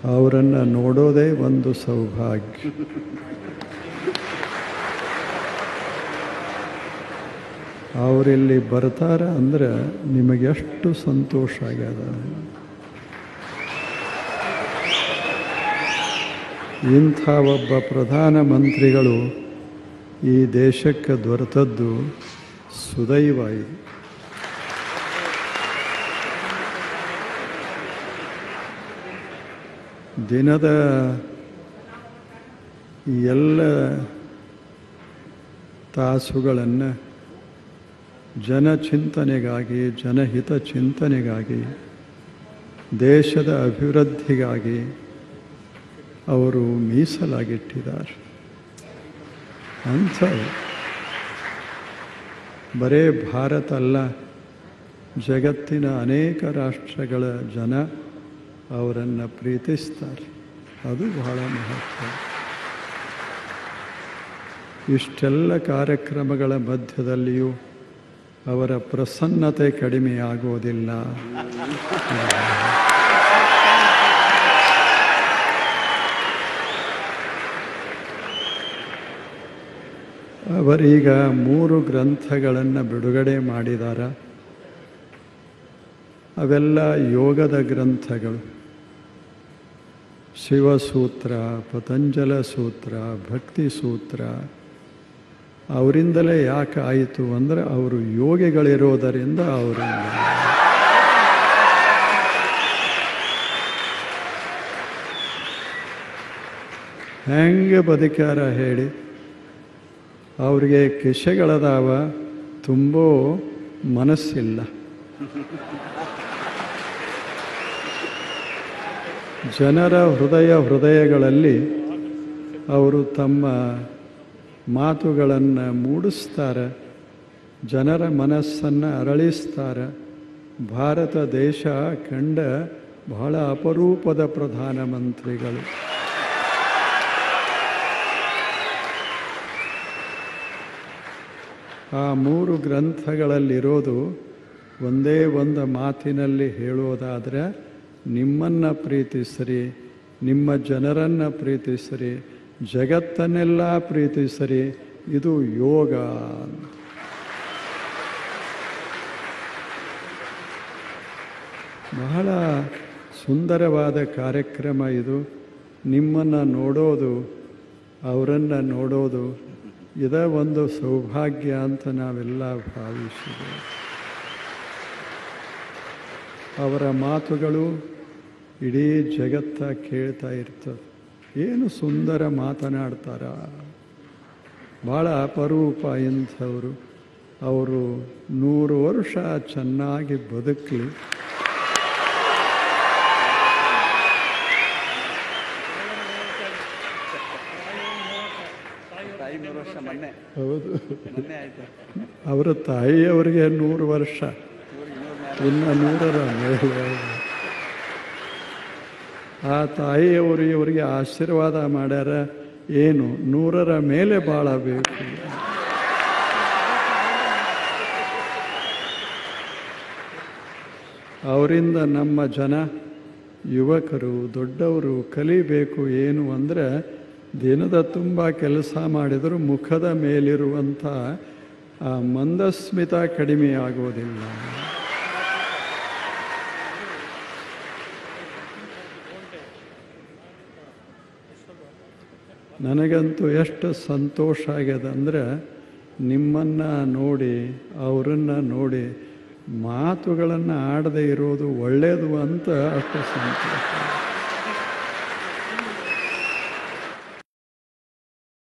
ಅವರನ್ನು ನೋಡೋದೇ ಒಂದು ಸೌಭಾಗ್ಯ ಅವರಿಲ್ಲಿ ಬರ್ತಾರ ಅಂದ್ರೆ ನಿಮಗೆಷ್ಟು ಸಂತೋಷ ಆಗ್ಯದ ಇಂಥ ಒಬ್ಬ ಪ್ರಧಾನಮಂತ್ರಿಗಳು ಈ ದೇಶಕ್ಕೆ ದೊರೆತದ್ದು ಸುದೈವ ಇದು ದಿನದ ಈ ಎಲ್ಲ ತಾಸುಗಳನ್ನು ಜನಚಿಂತನೆಗಾಗಿ ಜನಹಿತ ಚಿಂತನೆಗಾಗಿ ದೇಶದ ಅಭಿವೃದ್ಧಿಗಾಗಿ ಅವರು ಮೀಸಲಾಗಿಟ್ಟಿದ್ದಾರೆ ಅಂಥ ಬರೇ ಭಾರತ ಅಲ್ಲ ಜಗತ್ತಿನ ಅನೇಕ ರಾಷ್ಟ್ರಗಳ ಜನ ಅವರನ್ನು ಪ್ರೀತಿಸ್ತಾರೆ ಅದು ಬಹಳ ಮಹತ್ವ ಇಷ್ಟೆಲ್ಲ ಕಾರ್ಯಕ್ರಮಗಳ ಮಧ್ಯದಲ್ಲಿಯೂ ಅವರ ಪ್ರಸನ್ನತೆ ಕಡಿಮೆಯಾಗುವುದಿಲ್ಲ ಅವರೀಗ ಮೂರು ಗ್ರಂಥಗಳನ್ನು ಬಿಡುಗಡೆ ಮಾಡಿದ್ದಾರೆ ಅವೆಲ್ಲ ಯೋಗದ ಗ್ರಂಥಗಳು ಶಿವಸೂತ್ರ ಪತಂಜಲ ಸೂತ್ರ ಭಕ್ತಿ ಸೂತ್ರ ಅವರಿಂದಲೇ ಯಾಕೆ ಆಯಿತು ಅಂದರೆ ಅವರು ಯೋಗಿಗಳಿರೋದರಿಂದ ಅವರಿಂದ ಹೆಂಗೆ ಬದುಕ್ಯಾರ ಹೇಳಿ ಅವ್ರಿಗೆ ಕಿಸೆಗಳದಾವ ತುಂಬೋ ಮನಸ್ಸಿಲ್ಲ ಜನರ ಹೃದಯ ಹೃದಯಗಳಲ್ಲಿ ಅವರು ತಮ್ಮ ಮಾತುಗಳನ್ನು ಮೂಡಿಸ್ತಾರೆ ಜನರ ಮನಸ್ಸನ್ನು ಅರಳಿಸ್ತಾರೆ ಭಾರತ ದೇಶ ಕಂಡ ಬಹಳ ಅಪರೂಪದ ಪ್ರಧಾನಮಂತ್ರಿಗಳು ಆ ಮೂರು ಗ್ರಂಥಗಳಲ್ಲಿರೋದು ಒಂದೇ ಒಂದು ಮಾತಿನಲ್ಲಿ ಹೇಳುವುದಾದರೆ ನಿಮ್ಮನ್ನು ಪ್ರೀತಿಸಿರಿ ನಿಮ್ಮ ಜನರನ್ನು ಪ್ರೀತಿಸಿರಿ ಜಗತ್ತನ್ನೆಲ್ಲ ಪ್ರೀತಿಸಿರಿ ಇದು ಯೋಗ ಬಹಳ ಸುಂದರವಾದ ಕಾರ್ಯಕ್ರಮ ಇದು ನಿಮ್ಮನ್ನು ನೋಡೋದು ಅವರನ್ನು ನೋಡೋದು ಇದ ಒಂದು ಸೌಭಾಗ್ಯ ಅಂತ ನಾವೆಲ್ಲ ಭಾವಿಸಿದ್ದೇವೆ ಅವರ ಮಾತುಗಳು ಇಡೀ ಜಗತ್ತ ಕೇಳ್ತಾ ಇರ್ತದೆ ಏನು ಸುಂದರ ಮಾತನಾಡ್ತಾರ ಭಾಳ ಅಪರೂಪ ಇಂಥವರು ಅವರು ನೂರು ವರ್ಷ ಚೆನ್ನಾಗಿ ಬದುಕಲಿ ತಾಯಿ ನೂರು ವರ್ಷ ಮೊನ್ನೆ ಹೌದು ಮೊನ್ನೆ ಆಯ್ತು ಅವರ ತಾಯಿಯವರಿಗೆ ನೂರು ವರ್ಷ ಇನ್ನು ನೂರರ ಮೇಲೆ ಆ ತಾಯಿಯವರು ಇವರಿಗೆ ಆಶೀರ್ವಾದ ಮಾಡ್ಯಾರ ಏನು ನೂರರ ಮೇಲೆ ಬಾಳಬೇಕು ಅವರಿಂದ ನಮ್ಮ ಜನ ಯುವಕರು ದೊಡ್ಡವರು ಕಲಿಬೇಕು ಏನು ಅಂದರೆ ದಿನದ ತುಂಬ ಕೆಲಸ ಮಾಡಿದರೂ ಮುಖದ ಮೇಲಿರುವಂಥ ಆ ಮಂದಸ್ಮಿತ ಕಡಿಮೆ ಆಗುವುದಿಲ್ಲ ನನಗಂತೂ ಎಷ್ಟು ಸಂತೋಷ ಆಗ್ಯದ ಅಂದರೆ ನಿಮ್ಮನ್ನು ನೋಡಿ ಅವರನ್ನು ನೋಡಿ ಮಾತುಗಳನ್ನು ಆಡದೇ ಇರೋದು ಒಳ್ಳೆಯದು ಅಂತ ಅಷ್ಟು ಸಂತೋಷ